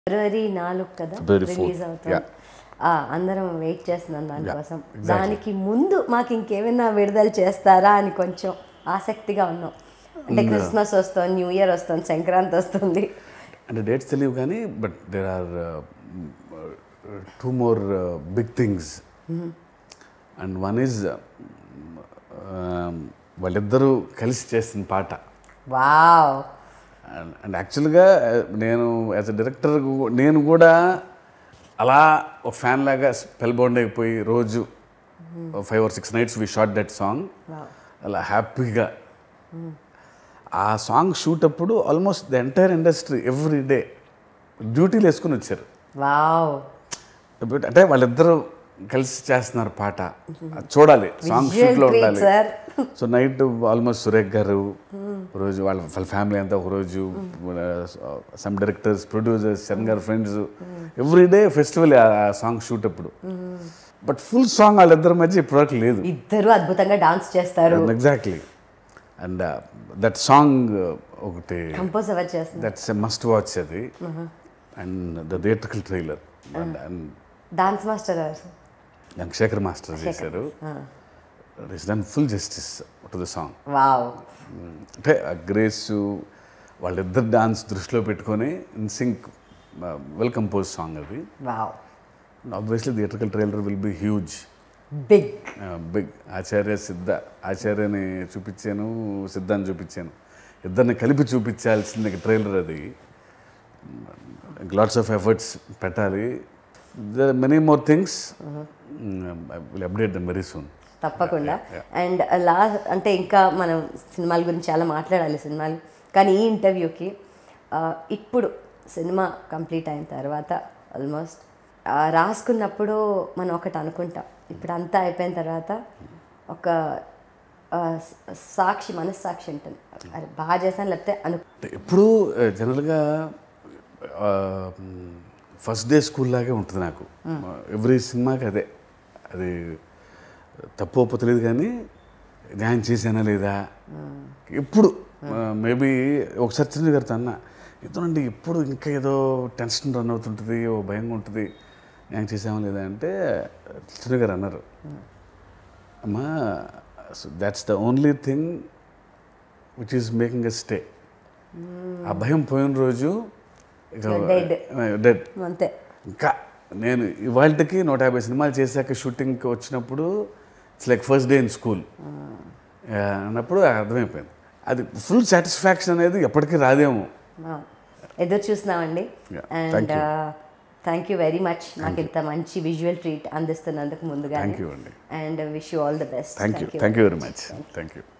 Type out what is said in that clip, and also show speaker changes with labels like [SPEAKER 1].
[SPEAKER 1] ఫిబ్రవరి నాలుగు కదా
[SPEAKER 2] February fourth,
[SPEAKER 1] release అవుతుంది
[SPEAKER 2] yeah.
[SPEAKER 1] ఆ, అందరం వెయిట్ చేస్తున్నాం దానికోసం
[SPEAKER 2] exactly.
[SPEAKER 1] దానికి ముందు మాకు ఇంకేమైనా విడుదల చేస్తారా అని కొంచెం ఆసక్తిగా ఉన్నాం అంటే క్రిస్మస్ వస్తుంది న్యూ ఇయర్ వస్తుంది సంక్రాంతి వస్తుంది
[SPEAKER 2] అంటే డేట్స్ తెలియవు కానీ but there are two more big things and one is వాళ్ళిద్దరూ కలిసి చేసిన పాట
[SPEAKER 1] వావ్
[SPEAKER 2] అండ్ అండ్ యాక్చువల్గా నేను యాజ్ అ డైరెక్టర్ నేను కూడా అలా ఒక ఫ్యాన్ లాగా స్పెల్ బౌండ్ అయిపోయి రోజు five or six nights we shot that song అలా హ్యాపీగా ఆ సాంగ్ షూట్ అప్పుడు almost the entire industry every day డ్యూటీలు వేసుకుని వచ్చారు
[SPEAKER 1] వావ్
[SPEAKER 2] But అంటే వాళ్ళిద్దరూ కలిసి చేస్తున్నారు పాట అది చూడాలి సాంగ్
[SPEAKER 1] Visual
[SPEAKER 2] షూట్లో
[SPEAKER 1] treat,
[SPEAKER 2] ఉండాలి
[SPEAKER 1] sir.
[SPEAKER 2] So night almost Surekh garu రోజు వాళ్ళ వాళ్ళ ఫ్యామిలీ అంతా ఒక రోజు some directors producers Charan garu friends every day festival ఆ సాంగ్ షూట్ అప్పుడు బట్ ఫుల్ సాంగ్ వాళ్ళిద్దరి మధ్య ఇప్పటివరకు లేదు
[SPEAKER 1] ఇద్దరు అద్భుతంగా డాన్స్ చేస్తారు
[SPEAKER 2] ఎగ్జాక్ట్లీ అండ్ దట్ సాంగ్ ఒకటి
[SPEAKER 1] కంపోజ్ ఎవరు చేస్తున్నారు
[SPEAKER 2] దట్స్ ఎ మస్ట్ వాచ్ అది and the theatrical trailer and
[SPEAKER 1] dance master ఎవరు
[SPEAKER 2] దానికి శేఖర్ మాస్టర్ చేశారు it's done full justice to the song
[SPEAKER 1] wow
[SPEAKER 2] అంటే ఆ గ్రేస్ వాళ్ళిద్దరు డాన్స్ దృష్టిలో పెట్టుకొని in sync well compose song అది
[SPEAKER 1] wow
[SPEAKER 2] obviously theatrical trailer will be huge
[SPEAKER 1] big
[SPEAKER 2] big Acharya Siddha ఆచార్యని చూపించాను సిద్ధాన్ని చూపించాను ఇద్దరిని కలిపి చూపించాల్సింది ట్రైలర్ అది లాట్స్ ఆఫ్ ఎఫర్ట్స్ పెట్టాలి many more things will update them very soon
[SPEAKER 1] తప్పకుండా అండ్ లాస్ట్ అంటే ఇంకా మనం సినిమాల గురించి చాలా మాట్లాడాలి సినిమాలు కానీ ఈ ఇంటర్వ్యూకి ఆ, ఇప్పుడు సినిమా కంప్లీట్ అయిన తర్వాత ఆల్మోస్ట్ రాసుకున్నప్పుడు మనం ఒకటి అనుకుంటాం ఇప్పుడు అంతా అయిపోయిన తర్వాత ఒక ఆ, సాక్షి మనస్సాక్షి ఉంటుంది అరే బాగా చేశాను లేకపోతే అను
[SPEAKER 2] అంటే ఎప్పుడూ జనరల్గా ఫస్ట్ డే స్కూల్ లాగే ఉంటుంది నాకు ఎవ్రీ సినిమాకి అదే అది తప్పు ఒప్పు తెలియదు కానీ న్యాయం చేశానా లేదా ఎప్పుడు మేబీ ఒకసారి చిన్న గారితో అన్న ఇతనండి ఎప్పుడు ఇంకా ఏదో టెన్షన్ రన్ అవుతుంటుంది ఓ భయంగా ఉంటుంది న్యాయం చేసామా లేదా అంటే చిన్న గారు అన్నారు అమ్మా that's the only thing which is making a stay ఆ భయం పోయిన రోజు
[SPEAKER 1] Dead.
[SPEAKER 2] డెడ్
[SPEAKER 1] అంతే
[SPEAKER 2] ఇంకా నేను ఇవాళకి నూట యాభై సినిమాలు చేశాక షూటింగ్కి వచ్చినప్పుడు it's like first day in school అన్నప్పుడు అర్థమైపోయింది అది ఫుల్ సాటిస్ఫాక్షన్ అనేది ఎప్పటికీ రాదేమో
[SPEAKER 1] ఆ, ఎదురు చూస్తున్నామండి
[SPEAKER 2] Yeah,
[SPEAKER 1] and
[SPEAKER 2] thank you.
[SPEAKER 1] Thank you very much నాకు ఇంత మంచి విజువల్ ట్రీట్ అందిస్తున్నందుకు ముందుగా
[SPEAKER 2] Thank you అండి.
[SPEAKER 1] And wish you all the best
[SPEAKER 2] thank you thank you very much thank you